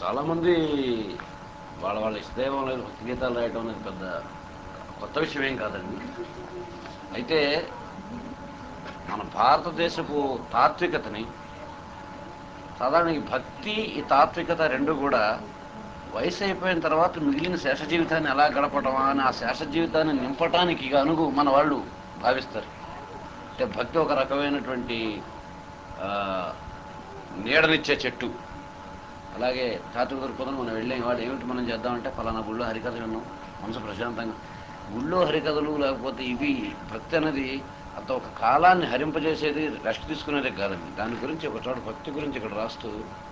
చాలామంది వాళ్ళ వాళ్ళ ఇష్టదైవం లేదు భక్తి గీతాలు రాయటం అనేది పెద్ద కొత్త విషయం ఏం కాదండి అయితే మన భారతదేశపు తాత్వికతని సాధారణ ఈ భక్తి ఈ తాత్వికత రెండు కూడా వయసు అయిపోయిన తర్వాత మిగిలిన శేష జీవితాన్ని ఎలా గడపడమా అని ఆ శేష జీవితాన్ని నింపటానికి అనుగు మన వాళ్ళు భావిస్తారు అంటే భక్తి ఒక రకమైనటువంటి ఆ, నీడనిచ్చే చెట్టు అలాగే తాతృ దొరుకుతుంది మనం వెళ్ళాం వాడు ఏమిటి మనం చేద్దామంటే ఫలానా గుళ్ళో హరికథ విన్నాం మనసు ప్రశాంతంగా గుళ్ళో హరికథలు లేకపోతే ఇవి భక్తి అనేది అంత ఒక కాలాన్ని హరింపజేసేది రెస్ట్ తీసుకునేదే కాదండి దాని గురించి ఒక చోట భక్తి గురించి ఇక్కడ రాస్తూ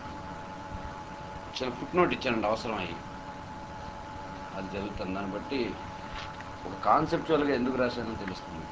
చిన్న ఫుట్ నోట్ ఇచ్చానండి అవసరం అయ్యి అది జరుగుతుంది దాన్ని బట్టి ఒక కాన్సెప్చువల్గా ఎందుకు రాశానో తెలుస్తుంది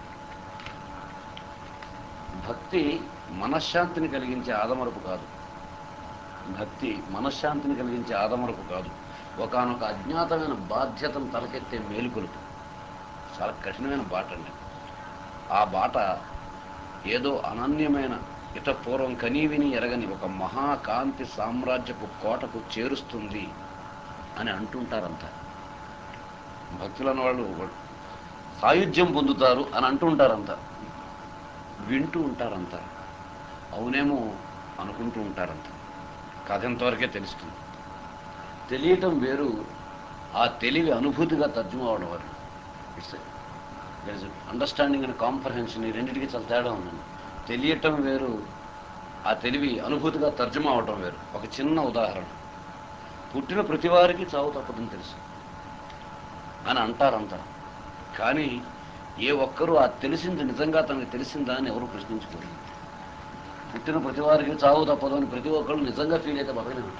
భక్తి మనశ్శాంతిని కలిగించే ఆదమరపు కాదు భక్తి మనశ్శాంతిని కలిగించే ఆదమరపు కాదు ఒకానొక అజ్ఞాతమైన బాధ్యతను తలకెత్తే మేలుకొలుపు చాలా కఠినమైన బాట అండి ఆ బాట ఏదో అనన్యమైన ఇత పూర్వం కనీవిని ఎరగని ఒక మహాకాంతి సామ్రాజ్యపు కోటకు చేరుస్తుంది అని అంటుంటారంతా భక్తులన్న వాళ్ళు సాయుధ్యం పొందుతారు అని అంటుంటారంతా వింటూ ఉంటారంతా అవునేమో అనుకుంటూ ఉంటారంతా కథ ఇంతవరకే తెలుస్తుంది తెలియటం వేరు ఆ తెలివి అనుభూతిగా తర్జుమా అవడం వరకు it's there is understanding and comprehension ఈ రెండింటికి చాలా తేడా ఉందండి తెలియటం వేరు ఆ తెలివి అనుభూతిగా తర్జుమా అవటం వేరు ఒక చిన్న ఉదాహరణ పుట్టిన ప్రతి వారికి చావు తప్పదని తెలుసు అని అంటారంతా కానీ ఏ ఒక్కరూ ఆ తెలిసింది నిజంగా తనకు తెలిసిందా అని ఎవరు ప్రశ్నించుకోరు పుట్టిన ప్రతి వారికి చావు తప్పదు అని ప్రతి ఒక్కళ్ళు నిజంగా ఫీల్ అయితే బతకలేదు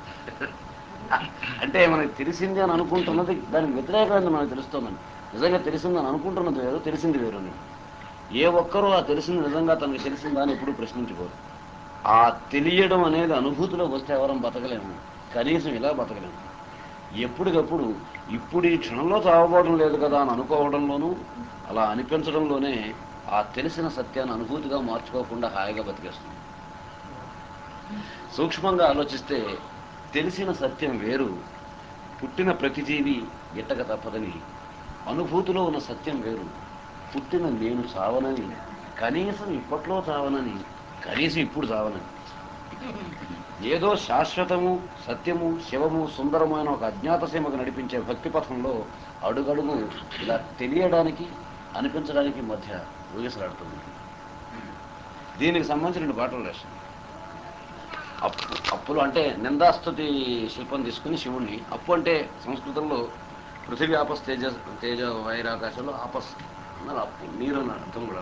అంటే మనకి తెలిసింది అని అనుకుంటున్నది దానికి వ్యతిరేకమైనది మనకు తెలుస్తుందండి నిజంగా తెలిసిందని అనుకుంటున్నది వేరు తెలిసింది వేరు అని ఏ ఒక్కరూ ఆ తెలిసింది నిజంగా తనకు తెలిసిందా అని ఎప్పుడూ ప్రశ్నించుకోరు ఆ తెలియడం అనేది అనుభూతిలోకి వస్తే ఎవరం బతకలేము కనీసం ఇలా బతకలేము ఎప్పటికప్పుడు ఇప్పుడు ఈ క్షణంలో చావబోవడం లేదు కదా అని అనుకోవడంలోనూ అలా అనిపించడంలోనే ఆ తెలిసిన సత్యాన్ని అనుభూతిగా మార్చుకోకుండా హాయిగా బతికేస్తుంది సూక్ష్మంగా ఆలోచిస్తే తెలిసిన సత్యం వేరు పుట్టిన ప్రతి జీవి గిట్టక తప్పదని అనుభూతిలో ఉన్న సత్యం వేరు పుట్టిన నేను చావనని కనీసం ఇప్పట్లో చావనని కనీసం ఇప్పుడు చావనని ఏదో శాశ్వతము సత్యము శివము సుందరమైన ఒక అజ్ఞాత సీమకు నడిపించే భక్తి పథంలో అడుగడుగు ఇలా తెలియడానికి అనిపించడానికి మధ్య ఊగిసలాడుతుంది దీనికి సంబంధించిన రెండు పాటలు రాశాను అప్పు అప్పులు అంటే నిందాస్తుతి శిల్పం తీసుకుని శివుణ్ణి అప్పు అంటే సంస్కృతంలో పృథివీ ఆపస్ తేజ తేజ వైరాకాశంలో ఆపస్ అన్నారు అప్పు నీరు అని అర్థం కూడా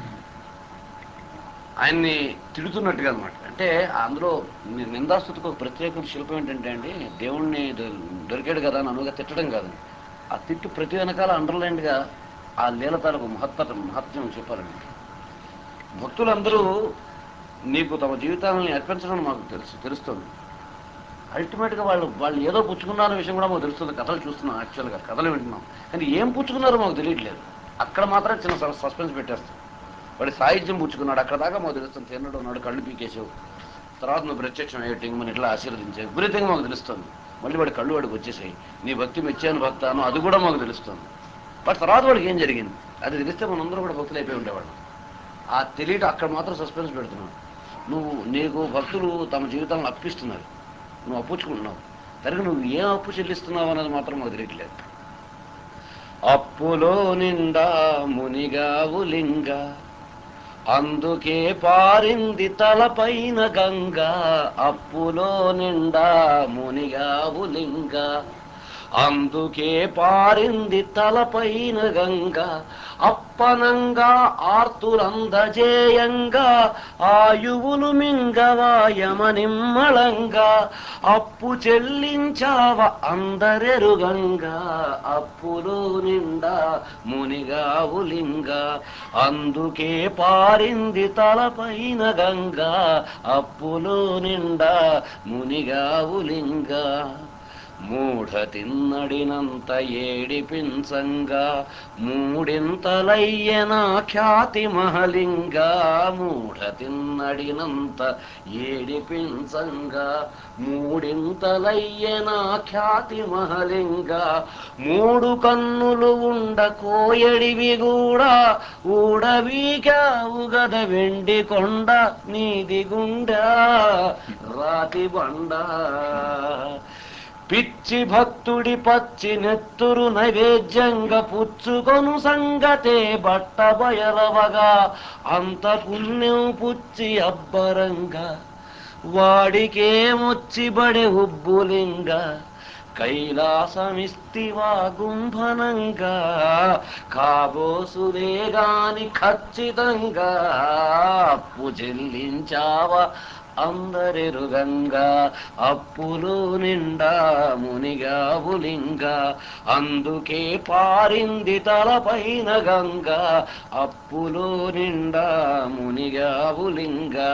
ఆయన్ని తిడుతున్నట్టుగా అనమాట అంటే అందులో ని- నిందాస్తుతికి ఒక ప్రత్యేక శిల్పం ఏంటంటే అండి దేవుణ్ణి దొ- దొరికాడు కదా అని అనుగా తిట్టడం కాదు ఆ తిట్టు ప్రతి వెనకాల అండర్లైన్డ్గా ఆ లీలతాలకు మహత్తత మహత్యం చెప్పాలండి భక్తులందరూ నీకు తమ జీవితాలని అర్పించడం మాకు తెలుసు తెలుస్తుంది అల్టిమేట్గా వాళ్ళు వాళ్ళు ఏదో పుచ్చుకున్నారన్న విషయం కూడా మాకు తెలుస్తుంది కథలు చూస్తున్నాం యాక్చువల్గా కథలు వింటున్నాం కానీ ఏం పుచ్చుకున్నారో మాకు తెలియట్లేదు అక్కడ మాత్రం చిన్న స- సస్పెన్స్ పెట్టేస్తాం వాడి సాహిత్యం పుచ్చుకున్నాడు అక్కడ దాకా మాకు తెలుస్తుంది తిన్నడు ఉన్నాడు కళ్ళు పీకేసావు తర్వాత నువ్వు ప్రత్యక్షం అయ్యేటింగ్ మన ఇట్లా ఆశీర్వదించావు విపరీతంగా మాకు తెలుస్తుంది మళ్ళీ వాడి కళ్ళు వాడికి వచ్చేసాయి నీ భక్తి మెచ్చాను భక్తాను అది కూడా మాకు తెలుస్తుంది బట్ తర్వాత వాడికి ఏం జరిగింది అది తెలిస్తే మనందరూ కూడా భక్తులు అయిపోయి ఉండేవాళ్ళం ఆ తెలియట అక్కడ మాత్రం సస్పెన్స్ పెడుతున్నావు నువ్వు నీకు భక్తులు తమ జీవితాలను అప్పిస్తున్నారు నువ్వు అప్పుచ్చుకుంటున్నావు తనకు నువ్వు ఏం అప్పు చెల్లిస్తున్నావు అనేది మాత్రం మాకు తెలియట్లేదు అప్పులో నిండా మునిగావు లింగ అందుకే పారింది తలపైన గంగ అప్పులో నిండా మునిగావు లింగ అందుకే పారింది తలపైన గంగ అప్పనంగా ఆర్తులందజేయంగా ఆయువులు మింగవాయమనిమ్మళంగా అప్పు చెల్లించావ అందరెరుగంగా అప్పులో నిండా మునిగావు లింగ అందుకే పారింది తలపైన గంగా అప్పులో నిండా మునిగావు లింగ మూఢ తిన్నడినంత ఏడిపించంగా మూడింతలయ్యనా ఖ్యాతి మహలింగా మూఢ తిన్నడినంత ఏడిపించంగా మూడింతలయ్యనా ఖ్యాతి మహలింగా మూడు కన్నులు ఉండ కోయడివి కూడా ఊడవీకావు గద వెండి కొండ నీది గుండా రాతి బండ పిచ్చి భక్తుడి పచ్చి నెత్తురు నైవేద్యంగా పుచ్చుకొను సంగతే బట్ట బయలవగా అంత పుణ్యం పుచ్చి అబ్బరంగా వాడికేమొచ్చి బడె ఉబ్బులింగ కైలాసమిస్తివా గుంభనంగా కాబోసులే గాని ఖచ్చితంగా అప్పు చెల్లించావా అందరెరుగంగా అప్పులు నిండా మునిగావులింగా అందుకే పారింది తలపైన గంగా అప్పులు నిండా మునిగావులింగా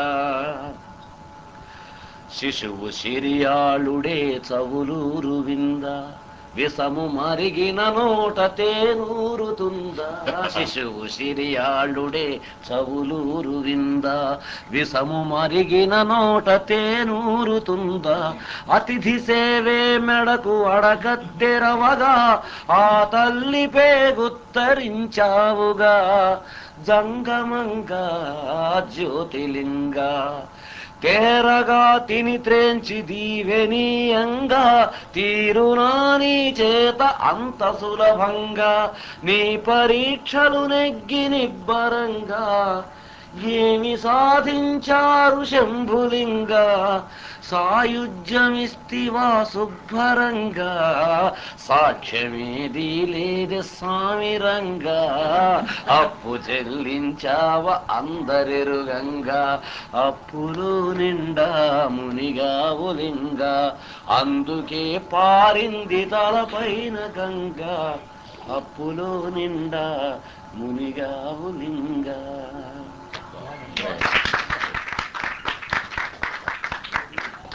శిశువు సిరియాళుడే చవులూరు వింద విషము మరిగిన నోట తేనూరుతుందా శిశువు సిరియాళుడే చవులూరు వింద విషము మరిగిన నోట తేనూరుతుందా అతిథి సేవే మెడకు అడగద్దెరవగా ఆ తల్లి పేగుత్తరించావుగా జంగమంగా జ్యోతిలింగా తేరగా తిని త్రేంచి దీవెనీయంగా తీరునాని చేత అంత సులభంగా నీ పరీక్షలు నెగ్గి నిబ్బరంగా ఏమి సాధించారు శంభులింగా సాయుధ్యమిస్తివా శుభ్రంగా సాక్ష్యమేది లేదు స్వామిరంగా అప్పు చెల్లించావ అందరెరుగంగా అప్పులు నిండా మునిగావులింగా అందుకే పారింది తలపైన గంగా అప్పులో నిండా మునిగావులింగా